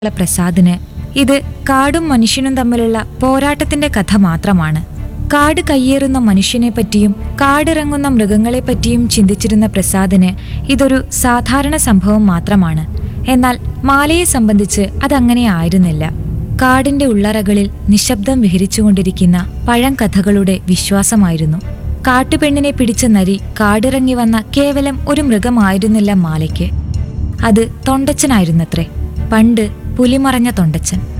ഉള്ള പ്രസാദിന് ഇത് കാടും മനുഷ്യനും തമ്മിലുള്ള പോരാട്ടത്തിന്റെ കഥ മാത്രമാണ് കാട് കയ്യേറുന്ന മനുഷ്യനെ പറ്റിയും കാടിറങ്ങുന്ന മൃഗങ്ങളെ പറ്റിയും ചിന്തിച്ചിരുന്ന പ്രസാദിന് ഇതൊരു സാധാരണ സംഭവം മാത്രമാണ് എന്നാൽ മാലയെ സംബന്ധിച്ച് അതങ്ങനെ ആയിരുന്നില്ല കാടിന്റെ ഉള്ളറകളിൽ നിശബ്ദം വിഹരിച്ചുകൊണ്ടിരിക്കുന്ന പഴങ്കഥകളുടെ വിശ്വാസമായിരുന്നു കാട്ടുപെണ്ണിനെ പിടിച്ച നരി കാടിറങ്ങി വന്ന കേവലം ഒരു മൃഗമായിരുന്നില്ല മാലയ്ക്ക് അത് തൊണ്ടച്ചനായിരുന്നത്രേ പണ്ട് പുലിമറഞ്ഞ തൊണ്ടച്ചൻ